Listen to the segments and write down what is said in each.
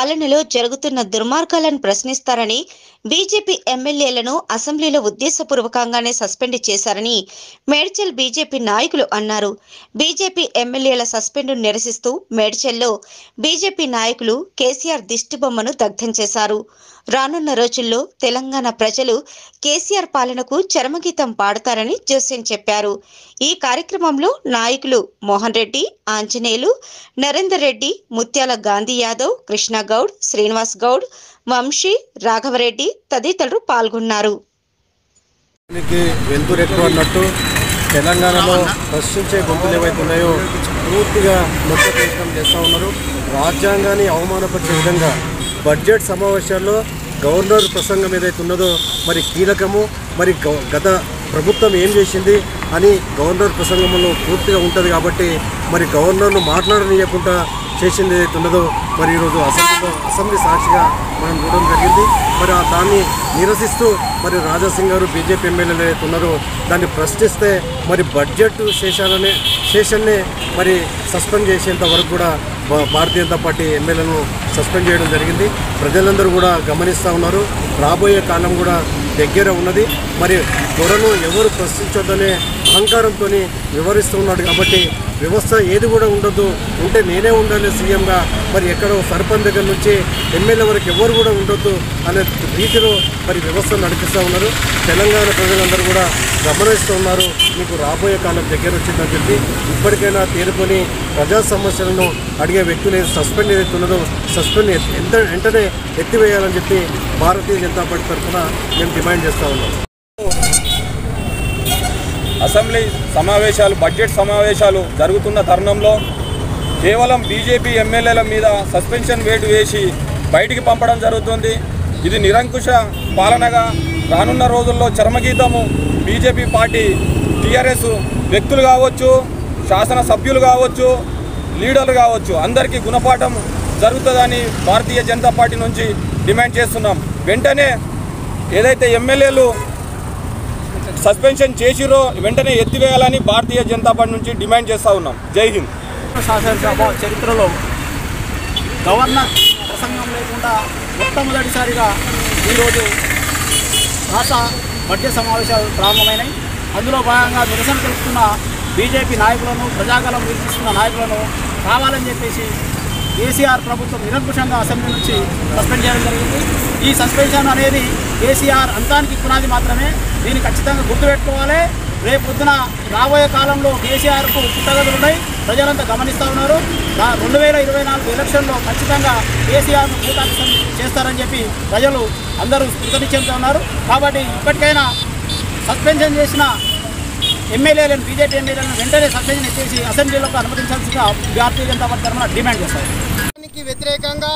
పాలనలో జరుగుతున్న దుర్మార్గాలను ప్రశ్నిస్తారని బీజేపీ ఎమ్మెల్యేలను అసెంబ్లీలో ఉద్దేశపూర్వకంగానే సస్పెండ్ చేశారని మేడ్చల్ బీజేపీ నాయకులు అన్నారు బీజేపీ ఎమ్మెల్యేల సస్పెండ్ నిరసిస్తూ మేడ్చల్లో బీజేపీ నాయకులు కేసీఆర్ దిష్టిబొమ్మను దగ్ధం చేశారు రానున్న రోజుల్లో తెలంగాణ ప్రజలు కేసీఆర్ పాలనకు చరమగీతం పాడతారని జోస్యం చెప్పారు ఈ కార్యక్రమంలో నాయకులు మోహన్ రెడ్డి ఆంజనేయులు నరేందర్ రెడ్డి ముత్యాల గాంధీ యాదవ్ కృష్ణగౌడ్ శ్రీనివాస్ గౌడ్ వంశీ రాఘవరెడ్డి తదితరులు పాల్గొన్నారు దీనికి వెలుతురు ఎక్కువ అన్నట్టు తెలంగాణలో ప్రశ్నించే గొంతులు ఏవైతే ఉన్నాయో పూర్తిగా మొత్తం ప్రయత్నం చేస్తూ ఉన్నారు రాజ్యాంగాన్ని అవమానపరిచే విధంగా బడ్జెట్ సమావేశాల్లో గవర్నర్ ప్రసంగం ఏదైతే ఉన్నదో మరి కీలకము మరి గవ- గత ప్రభుత్వం ఏం చేసింది అని గవర్నర్ ప్రసంగంలో పూర్తిగా ఉంటుంది కాబట్టి మరి గవర్నర్ను మాట్లాడనీయకుండా చేసింది ఏదైతే ఉన్నదో మరి ఈరోజు అసెంబ్లీలో అసెంబ్లీ సాక్షిగా మనం చూడడం జరిగింది మరి ఆ దాన్ని నిరసిస్తూ మరి రాజాసింగ్ గారు బీజేపీ ఎమ్మెల్యేలు ఏదైతే ఉన్నారో దాన్ని ప్రశ్నిస్తే మరి బడ్జెట్ శేషాలనే శేషన్నే మరి సస్పెండ్ చేసేంత వరకు కూడా భా- భారతీయ జనతా పార్టీ ఎమ్మెల్యేలను సస్పెండ్ చేయడం జరిగింది ప్రజలందరూ కూడా గమనిస్తూ ఉన్నారు రాబోయే కాలం కూడా దగ్గర ఉన్నది మరి త్వరను ఎవరు ప్రశ్నించొద్దనే అహంకారంతో వివరిస్తూ ఉన్నాడు కాబట్టి వ్యవస్థ ఏది కూడా ఉండొద్దు ఉంటే నేనే ఉండాలి సీఎంగా మరి ఎక్కడో సర్పంచ్ దగ్గర నుంచి ఎమ్మెల్యే వరకు ఎవరు కూడా ఉండొద్దు అనే రీతిలో మరి వ్యవస్థ నడిపిస్తూ ఉన్నారు తెలంగాణ ప్రజలందరూ కూడా గమనిస్తూ ఉన్నారు మీకు రాబోయే కాలం దగ్గర వచ్చిందని చెప్పి ఇప్పటికైనా తేరుకొని ప్రజా సమస్యలను అడిగే వ్యక్తులు ఏది సస్పెండ్ ఏదైతే ఉన్నదో సస్పెండ్ ఎంత వెంటనే ఎత్తివేయాలని చెప్పి భారతీయ జనతా పార్టీ తరఫున మేము డిమాండ్ చేస్తూ ఉన్నాం అసెంబ్లీ సమావేశాలు బడ్జెట్ సమావేశాలు జరుగుతున్న తరుణంలో కేవలం బీజేపీ ఎమ్మెల్యేల మీద సస్పెన్షన్ వేటు వేసి బయటికి పంపడం జరుగుతుంది ఇది నిరంకుశ పాలనగా రానున్న రోజుల్లో చర్మగీతము బీజేపీ పార్టీ టీఆర్ఎస్ వ్యక్తులు కావచ్చు శాసనసభ్యులు కావచ్చు లీడర్లు కావచ్చు అందరికీ గుణపాఠం జరుగుతుందని భారతీయ జనతా పార్టీ నుంచి డిమాండ్ చేస్తున్నాం వెంటనే ఏదైతే ఎమ్మెల్యేలు సస్పెన్షన్ చేసిరో వెంటనే ఎత్తివేయాలని భారతీయ జనతా పార్టీ నుంచి డిమాండ్ చేస్తా ఉన్నాం జై హింద్ శాసనసభ చరిత్రలో గవర్నర్ ప్రసంగం లేకుండా మొట్టమొదటిసారిగా ఈరోజు రాష్ట్ర బడ్జెట్ సమావేశాలు ప్రారంభమైనాయి అందులో భాగంగా నిరసన తెలుపుతున్న బీజేపీ నాయకులను ప్రజాగలం వీక్షిస్తున్న నాయకులను కావాలని చెప్పేసి కేసీఆర్ ప్రభుత్వం నిరంకుశంగా అసెంబ్లీ నుంచి సస్పెండ్ చేయడం జరిగింది ఈ సస్పెన్షన్ అనేది కేసీఆర్ అంతానికి పునాది మాత్రమే దీన్ని ఖచ్చితంగా గుర్తుపెట్టుకోవాలి రేపు పొద్దున రాబోయే కాలంలో కేసీఆర్కు పుట్టగదులు ఉన్నాయి ప్రజలంతా గమనిస్తూ ఉన్నారు దా- రెండు వేల ఇరవై నాలుగు ఎలక్షన్లో ఖచ్చితంగా కేసీఆర్ను భూతాపితం చేస్తారని చెప్పి ప్రజలు అందరూ కృతనిశ్చయంతో ఉన్నారు కాబట్టి ఇప్పటికైనా సస్పెన్షన్ చేసిన ఎమ్మెల్యేలను బీజేపీ ఎమ్మెల్యేలను వెంటనే సస్పెన్షన్ ఎత్తేసి అసెంబ్లీలోకి అనుమతించాల్సిందిగా భారతీయ జనతా పార్టీ తరఫున డిమాండ్ చేస్తారు దానికి వ్యతిరేకంగా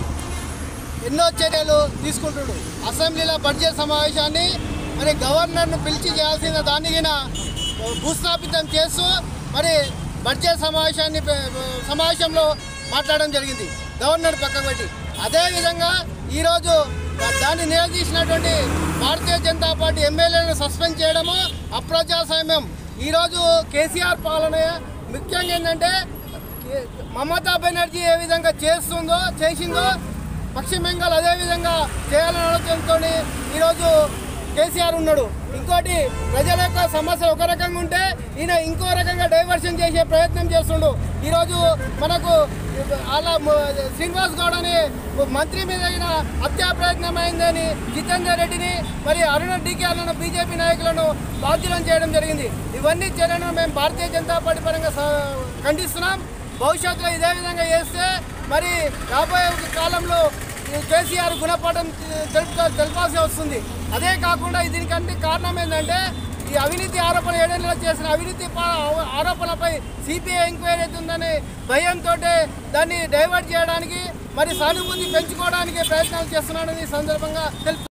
ఎన్నో చర్యలు తీసుకుంటుడు అసెంబ్లీలో బడ్జెట్ సమావేశాన్ని మరి గవర్నర్ను పిలిచి చేయాల్సిన దానికిన భూస్థాపితం చేస్తూ మరి బడ్జెట్ సమావేశాన్ని పె- సమావేశంలో మాట్లాడడం జరిగింది గవర్నర్ పక్కకు పెట్టి అదేవిధంగా ఈరోజు దాన్ని నిలదీసినటువంటి భారతీయ జనతా పార్టీ ఎమ్మెల్యేలను సస్పెండ్ చేయడము అప్రజాస్వామ్యం ఈరోజు కేసీఆర్ పాలన ముఖ్యంగా ఏంటంటే కే- మమతా బెనర్జీ ఏ విధంగా చేస్తుందో చేసిందో పశ్చిమ బెంగాల్ అదే విధంగా చేయాలని ఆలోచనతో ఈరోజు కేసీఆర్ ఉన్నాడు ఇంకోటి ప్రజల యొక్క సమస్యలు ఒక రకంగా ఉంటే ఈయన ఇంకో రకంగా డైవర్షన్ చేసే ప్రయత్నం చేస్తుండు ఈరోజు మనకు అలా మ- శ్రీనివాస్ గౌడ్ అనే మంత్రి మీద అయిన హత్యా ప్రయత్నం అయిందని జితేందర్ రెడ్డిని మరి అరుణ డీకే అన్న బీజేపీ నాయకులను బాధ్యులను చేయడం జరిగింది ఇవన్నీ చర్యలను మేము భారతీయ జనతా పార్టీ పరంగా స- ఖండిస్తున్నాం భవిష్యత్తులో ఇదే విధంగా చేస్తే మరి రాబోయే కాలంలో ఈ కేసీఆర్ గుణపాఠం తెలుపుతా తెలపాల్సి వస్తుంది అదే కాకుండా దీనికంటే కారణం ఏంటంటే ఈ అవినీతి ఆరోపణ ఏడేళ్ళలో చేసిన అవినీతి పా- ఆరోపణలపై సిబిఐ ఎంక్వైరీ అవుతుందనే భయంతో దాన్ని డైవర్ట్ చేయడానికి మరి సానుభూతి పెంచుకోవడానికి ప్రయత్నాలు చేస్తున్నాడని ఈ సందర్భంగా తెలుపు